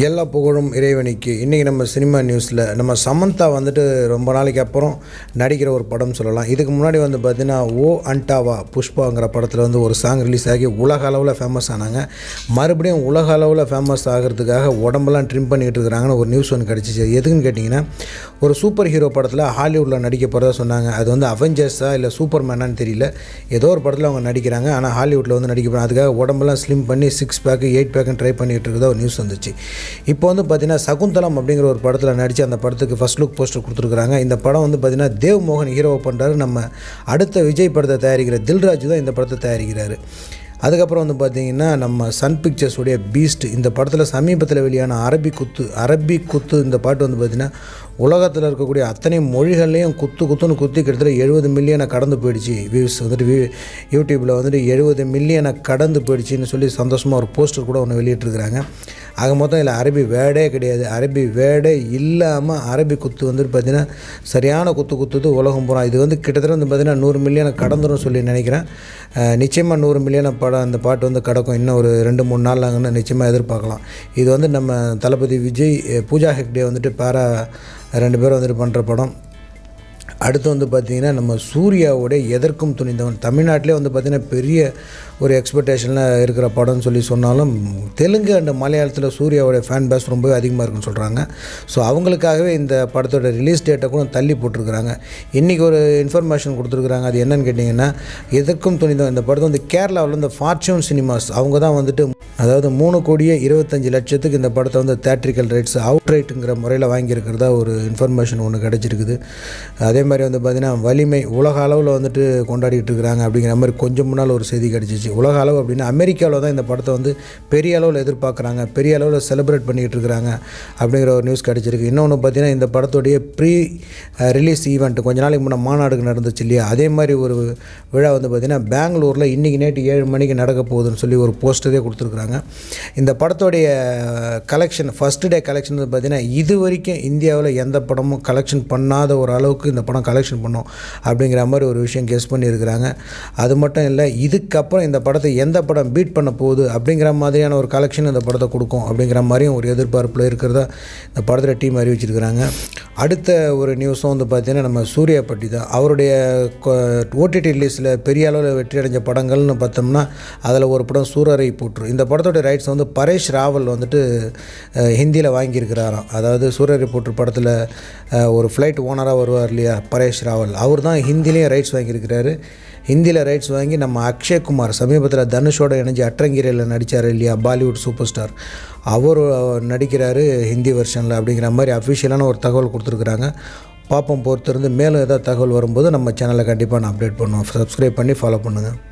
எல்லா புகழும் இறைவனிக்கு இன்றைக்கி நம்ம சினிமா நியூஸில் நம்ம சமந்தா வந்துட்டு ரொம்ப நாளைக்கு அப்புறம் நடிக்கிற ஒரு படம் சொல்லலாம் இதுக்கு முன்னாடி வந்து பார்த்திங்கன்னா ஓ அண்டாவா புஷ்பாங்கிற படத்தில் வந்து ஒரு சாங் ரிலீஸ் ஆகி உலக அளவில் ஃபேமஸ் ஆனாங்க மறுபடியும் உலக அளவில் ஃபேமஸ் ஆகிறதுக்காக உடம்பெல்லாம் ட்ரிம் பண்ணிக்கிட்டு இருக்கிறாங்கன்னு ஒரு நியூஸ் ஒன்று கிடச்சிச்சு எதுக்குன்னு கேட்டிங்கன்னா ஒரு சூப்பர் ஹீரோ படத்தில் ஹாலிவுட்டில் நடிக்க போகிறதா சொன்னாங்க அது வந்து அவெஞ்சர்ஸா இல்லை சூப்பர் மேனான்னு தெரியல ஏதோ ஒரு படத்தில் அவங்க நடிக்கிறாங்க ஆனால் ஹாலிவுட்டில் வந்து நடிக்க போகிறாங்க அதுக்காக உடம்பெல்லாம் ஸ்லிம் பண்ணி சிக்ஸ் பேக்கு எயிட் பேக்குன்னு ட்ரை பண்ணிகிட்டு இருக்கிறதா ஒரு நியூஸ் வந்துச்சு இப்போ வந்து பார்த்தீங்கன்னா சகுந்தலம் அப்படிங்கிற ஒரு படத்தில் நடித்து அந்த படத்துக்கு ஃபஸ்ட் லுக் போஸ்டர் கொடுத்துருக்குறாங்க இந்த படம் வந்து பார்த்தீங்கன்னா தேவ் மோகன் ஹீரோவை பண்ணுறாரு நம்ம அடுத்த விஜய் படத்தை தயாரிக்கிற தில்ராஜ் தான் இந்த படத்தை தயாரிக்கிறாரு அதுக்கப்புறம் வந்து பார்த்தீங்கன்னா நம்ம சன் பிக்சர்ஸ் உடைய பீஸ்ட் இந்த படத்தில் சமீபத்தில் வெளியான அரபி குத்து அரபி குத்து இந்த பாட்டு வந்து பார்த்திங்கன்னா உலகத்தில் இருக்கக்கூடிய அத்தனை மொழிகள்லையும் குத்து குத்துன்னு குத்தி கிட்டத்தட்ட எழுபது மில்லியனை கடந்து போயிடுச்சு வியூஸ் வந்துட்டு வியூ யூடியூப்பில் வந்துட்டு எழுபது மில்லியனை கடந்து போயிடுச்சின்னு சொல்லி சந்தோஷமாக ஒரு போஸ்டர் கூட ஒன்று வெளியிட்டிருக்கிறாங்க ஆக மொத்தம் இதில் அரபி வேர்டே கிடையாது அரபி வேர்டே இல்லாமல் அரபி குத்து வந்துட்டு பார்த்திங்கன்னா சரியான குத்து குத்துது உலகம் பூரா இது வந்து கிட்டத்தட்ட வந்து பார்த்திங்கன்னா நூறு மில்லியனை கடந்துரும் சொல்லி நினைக்கிறேன் நிச்சயமாக நூறு மில்லியனை படம் அந்த பாட்டு வந்து கிடக்கும் இன்னும் ஒரு ரெண்டு மூணு நாள் ஆகுன்னு நிச்சயமாக எதிர்பார்க்கலாம் இது வந்து நம்ம தளபதி விஜய் பூஜா ஹெக்டே வந்துட்டு பாரா ரெண்டு பேரும் வந்துட்டு பண்ணுற படம் அடுத்து வந்து பார்த்திங்கன்னா நம்ம சூர்யாவோட எதற்கும் துணிந்தவன் தமிழ்நாட்டிலே வந்து பார்த்திங்கன்னா பெரிய ஒரு எக்ஸ்பெக்டேஷனில் இருக்கிற படம்னு சொல்லி சொன்னாலும் தெலுங்கு அண்ட் மலையாளத்தில் சூர்யாவோட ஃபேன் பேஸ் ரொம்பவே அதிகமாக இருக்குன்னு சொல்கிறாங்க ஸோ அவங்களுக்காகவே இந்த படத்தோட ரிலீஸ் டேட்டை கூட தள்ளி போட்டிருக்கிறாங்க இன்றைக்கி ஒரு இன்ஃபர்மேஷன் கொடுத்துருக்குறாங்க அது என்னன்னு கேட்டிங்கன்னா எதற்கும் துணிந்தவன் இந்த படத்தை வந்து கேரளாவில் இந்த ஃபார்ச்சூன் சினிமாஸ் அவங்க தான் வந்துட்டு அதாவது மூணு கோடியே இருபத்தஞ்சி லட்சத்துக்கு இந்த படத்தை வந்து தேட்ரிக்கல் ரைட்ஸ் அவுட் ரைட்டுங்கிற முறையில் வாங்கியிருக்கிறதா ஒரு இன்ஃபர்மேஷன் ஒன்று கிடச்சிருக்குது அதே மாதிரி வந்து பார்த்திங்கன்னா வலிமை உலக அளவில் வந்துட்டு கொண்டாடிட்டு இருக்கிறாங்க அப்படிங்கிற மாதிரி கொஞ்சம் முன்னால் ஒரு செய்தி கிடச்சிச்சு உலக அளவு அப்படின்னா அமெரிக்காவில் தான் இந்த படத்தை வந்து பெரிய அளவில் எதிர்பார்க்குறாங்க பெரிய அளவில் செலிப்ரேட் பண்ணிக்கிட்டு இருக்கிறாங்க அப்படிங்கிற ஒரு நியூஸ் கிடச்சிருக்கு இன்னொன்று பார்த்தீங்கன்னா இந்த படத்துடைய ப்ரீ ரிலீஸ் ஈவெண்ட் கொஞ்ச நாளைக்கு முன்னே மாநாடுக்கு நடந்துச்சு இல்லையா அதே மாதிரி ஒரு விழா வந்து பார்த்திங்கன்னா பெங்களூரில் இன்றைக்கி நேற்று ஏழு மணிக்கு நடக்க போகுதுன்னு சொல்லி ஒரு போஸ்டரே கொடுத்துருக்குறாங்க இந்த படத்தோடைய கலெக்ஷன் ஃபஸ்ட் டே கலெக்ஷன் வந்து பார்த்திங்கன்னா இது வரைக்கும் இந்தியாவில் எந்த படமும் கலெக்ஷன் பண்ணாத ஒரு அளவுக்கு இந்த படம் கலெக்ஷன் பண்ணோம் அப்படிங்கிற மாதிரி ஒரு விஷயம் கெஸ் பண்ணியிருக்கிறாங்க அது மட்டும் இல்லை இதுக்கப்புறம் இந்த படத்தை எந்த படம் பீட் பண்ண போகுது அப்படிங்கிற மாதிரியான ஒரு கலெக்ஷன் இந்த படத்தை கொடுக்கும் அப்படிங்கிற மாதிரியும் ஒரு எதிர்பார்ப்பில் இருக்கிறதா இந்த படத்தில் டீம் அறிவிச்சிருக்கிறாங்க அடுத்த ஒரு நியூஸும் வந்து பார்த்திங்கன்னா நம்ம சூர்யா பட்டி தான் அவருடைய ஓடிடி ரிலீஸில் பெரிய அளவில் வெற்றி அடைஞ்ச படங்கள்னு பார்த்தோம்னா அதில் ஒரு படம் சூரரை போற்று இந்த படத்தோட ரைட்ஸ் வந்து பரேஷ் ராவல் வந்துட்டு ஹிந்தியில் வாங்கியிருக்கிறாராம் அதாவது சூரரை போற்று படத்தில் ஒரு ஃப்ளைட் ஓனராக வருவார் இல்லையா பரேஷ் ராவல் அவர் தான் ஹிந்திலேயும் ரைட்ஸ் வாங்கியிருக்கிறாரு ஹிந்தியில் ரைட்ஸ் வாங்கி நம்ம அக்ஷய்குமார் சமீபத்தில் தனுஷோட இணைஞ்சு அட்ரங்கிரையில் நடித்தார் இல்லையா பாலிவுட் சூப்பர் ஸ்டார் அவர் நடிக்கிறாரு ஹிந்தி வெர்ஷனில் அப்படிங்கிற மாதிரி அஃபிஷியலான ஒரு தகவல் கொடுத்துருக்குறாங்க பார்ப்போம் பொறுத்திருந்து மேலும் ஏதாவது தகவல் வரும்போது நம்ம சேனலை கண்டிப்பாக நான் அப்டேட் பண்ணுவோம் சப்ஸ்கிரைப் பண்ணி ஃபாலோ பண்ணுங்கள்